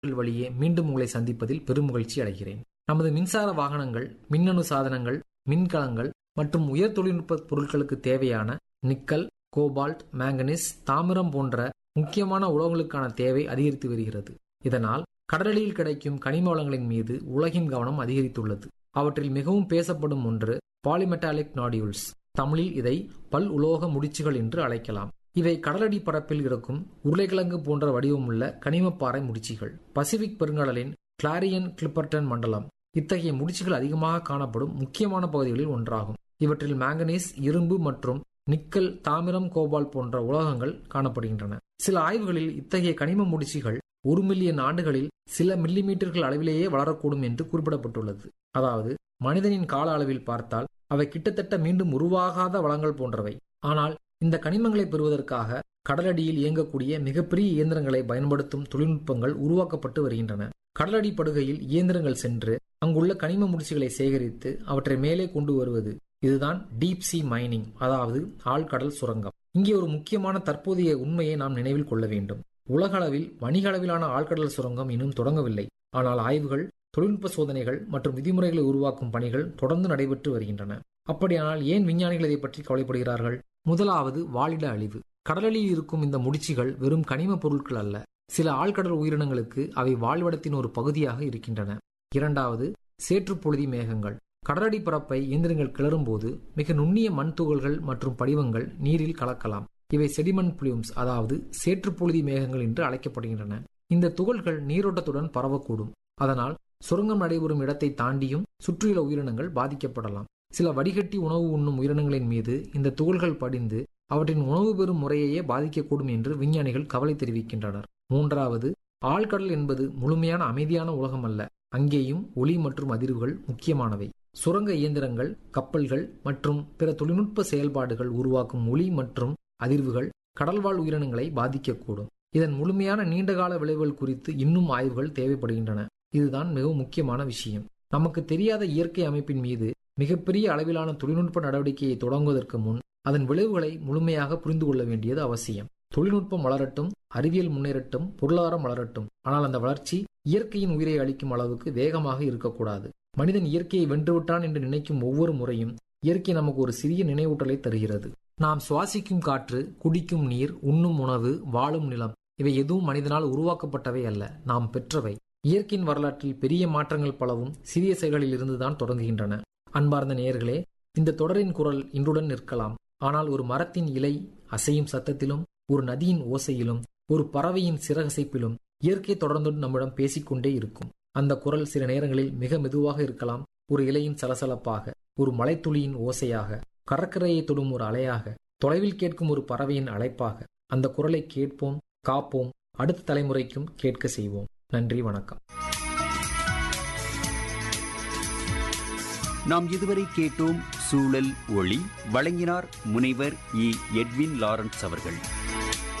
வழியே மீண்டும் உங்களை சந்திப்பதில் பெருமகிழ்ச்சி அடைகிறேன் நமது மின்சார வாகனங்கள் மின்னணு சாதனங்கள் மின்கலங்கள் மற்றும் உயர் தொழில்நுட்ப பொருட்களுக்கு தேவையான நிக்கல் கோபால்ட் மேங்கனீஸ் தாமிரம் போன்ற முக்கியமான உலோகங்களுக்கான தேவை அதிகரித்து வருகிறது இதனால் கடலில் கிடைக்கும் கனிம வளங்களின் மீது உலகின் கவனம் அதிகரித்துள்ளது அவற்றில் மிகவும் பேசப்படும் ஒன்று பாலிமெட்டாலிக் நாடியூல்ஸ் தமிழில் இதை பல் உலோக முடிச்சுகள் என்று அழைக்கலாம் இவை கடலடி பரப்பில் இருக்கும் உருளைக்கிழங்கு போன்ற வடிவமுள்ள கனிமப்பாறை முடிச்சுகள் பசிபிக் பெருங்கடலின் கிளாரியன் கிளிப்பர்டன் மண்டலம் இத்தகைய முடிச்சுகள் அதிகமாக காணப்படும் முக்கியமான பகுதிகளில் ஒன்றாகும் இவற்றில் மேங்கனீஸ் இரும்பு மற்றும் நிக்கல் தாமிரம் கோபால் போன்ற உலோகங்கள் காணப்படுகின்றன சில ஆய்வுகளில் இத்தகைய கனிம முடிச்சுகள் ஒரு மில்லியன் ஆண்டுகளில் சில மில்லிமீட்டர்கள் அளவிலேயே வளரக்கூடும் என்று குறிப்பிடப்பட்டுள்ளது அதாவது மனிதனின் கால அளவில் பார்த்தால் அவை கிட்டத்தட்ட மீண்டும் உருவாகாத வளங்கள் போன்றவை ஆனால் இந்த கனிமங்களை பெறுவதற்காக கடலடியில் இயங்கக்கூடிய மிகப்பெரிய இயந்திரங்களை பயன்படுத்தும் தொழில்நுட்பங்கள் உருவாக்கப்பட்டு வருகின்றன கடலடி படுகையில் இயந்திரங்கள் சென்று அங்குள்ள கனிம முடிச்சுகளை சேகரித்து அவற்றை மேலே கொண்டு வருவது இதுதான் டீப் சி மைனிங் அதாவது ஆழ்கடல் சுரங்கம் இங்கே ஒரு முக்கியமான தற்போதைய உண்மையை நாம் நினைவில் கொள்ள வேண்டும் உலக அளவில் வணிக அளவிலான ஆழ்கடல் சுரங்கம் இன்னும் தொடங்கவில்லை ஆனால் ஆய்வுகள் தொழில்நுட்ப சோதனைகள் மற்றும் விதிமுறைகளை உருவாக்கும் பணிகள் தொடர்ந்து நடைபெற்று வருகின்றன அப்படியானால் ஏன் விஞ்ஞானிகள் இதை பற்றி கவலைப்படுகிறார்கள் முதலாவது வாழிட அழிவு கடலில் இருக்கும் இந்த முடிச்சுகள் வெறும் கனிம பொருட்கள் அல்ல சில ஆழ்கடல் உயிரினங்களுக்கு அவை வாழ்விடத்தின் ஒரு பகுதியாக இருக்கின்றன இரண்டாவது சேற்றுப்பொழுதி மேகங்கள் கடலடி பரப்பை இயந்திரங்கள் கிளறும்போது மிக நுண்ணிய மண் துகள்கள் மற்றும் படிவங்கள் நீரில் கலக்கலாம் இவை செடிமன் புளியூம்ஸ் அதாவது சேற்றுப்பொழுதி மேகங்கள் என்று அழைக்கப்படுகின்றன இந்த துகள்கள் நீரோட்டத்துடன் பரவக்கூடும் அதனால் சுரங்கம் நடைபெறும் இடத்தை தாண்டியும் சுற்றியுள்ள உயிரினங்கள் பாதிக்கப்படலாம் சில வடிகட்டி உணவு உண்ணும் உயிரினங்களின் மீது இந்த துகள்கள் படிந்து அவற்றின் உணவு பெறும் முறையையே பாதிக்கக்கூடும் என்று விஞ்ஞானிகள் கவலை தெரிவிக்கின்றனர் மூன்றாவது ஆழ்கடல் என்பது முழுமையான அமைதியான உலகம் அல்ல அங்கேயும் ஒளி மற்றும் அதிர்வுகள் முக்கியமானவை சுரங்க இயந்திரங்கள் கப்பல்கள் மற்றும் பிற தொழில்நுட்ப செயல்பாடுகள் உருவாக்கும் ஒளி மற்றும் அதிர்வுகள் கடல்வாழ் உயிரினங்களை பாதிக்கக்கூடும் இதன் முழுமையான நீண்டகால விளைவுகள் குறித்து இன்னும் ஆய்வுகள் தேவைப்படுகின்றன இதுதான் மிகவும் முக்கியமான விஷயம் நமக்கு தெரியாத இயற்கை அமைப்பின் மீது மிகப்பெரிய அளவிலான தொழில்நுட்ப நடவடிக்கையை தொடங்குவதற்கு முன் அதன் விளைவுகளை முழுமையாக புரிந்து கொள்ள வேண்டியது அவசியம் தொழில்நுட்பம் வளரட்டும் அறிவியல் முன்னேறட்டும் பொருளாதாரம் வளரட்டும் ஆனால் அந்த வளர்ச்சி இயற்கையின் உயிரை அளிக்கும் அளவுக்கு வேகமாக இருக்கக்கூடாது மனிதன் இயற்கையை வென்றுவிட்டான் என்று நினைக்கும் ஒவ்வொரு முறையும் இயற்கை நமக்கு ஒரு சிறிய நினைவூட்டலை தருகிறது நாம் சுவாசிக்கும் காற்று குடிக்கும் நீர் உண்ணும் உணவு வாழும் நிலம் இவை எதுவும் மனிதனால் உருவாக்கப்பட்டவை அல்ல நாம் பெற்றவை இயற்கையின் வரலாற்றில் பெரிய மாற்றங்கள் பலவும் சிறிய செயல்களில் இருந்துதான் தொடங்குகின்றன அன்பார்ந்த நேயர்களே இந்த தொடரின் குரல் இன்றுடன் நிற்கலாம் ஆனால் ஒரு மரத்தின் இலை அசையும் சத்தத்திலும் ஒரு நதியின் ஓசையிலும் ஒரு பறவையின் சிறகசைப்பிலும் இயற்கை தொடர்ந்து நம்மிடம் பேசிக்கொண்டே இருக்கும் அந்த குரல் சில நேரங்களில் மிக மெதுவாக இருக்கலாம் ஒரு இலையின் சலசலப்பாக ஒரு மலைத்துளியின் ஓசையாக கடற்கரையை தொடும் ஒரு அலையாக தொலைவில் கேட்கும் ஒரு பறவையின் அழைப்பாக அந்த குரலை கேட்போம் காப்போம் அடுத்த தலைமுறைக்கும் கேட்க செய்வோம் நன்றி வணக்கம் நாம் இதுவரை கேட்டோம் சூழல் ஒளி வழங்கினார் முனைவர் இ எட்வின் லாரன்ஸ் அவர்கள்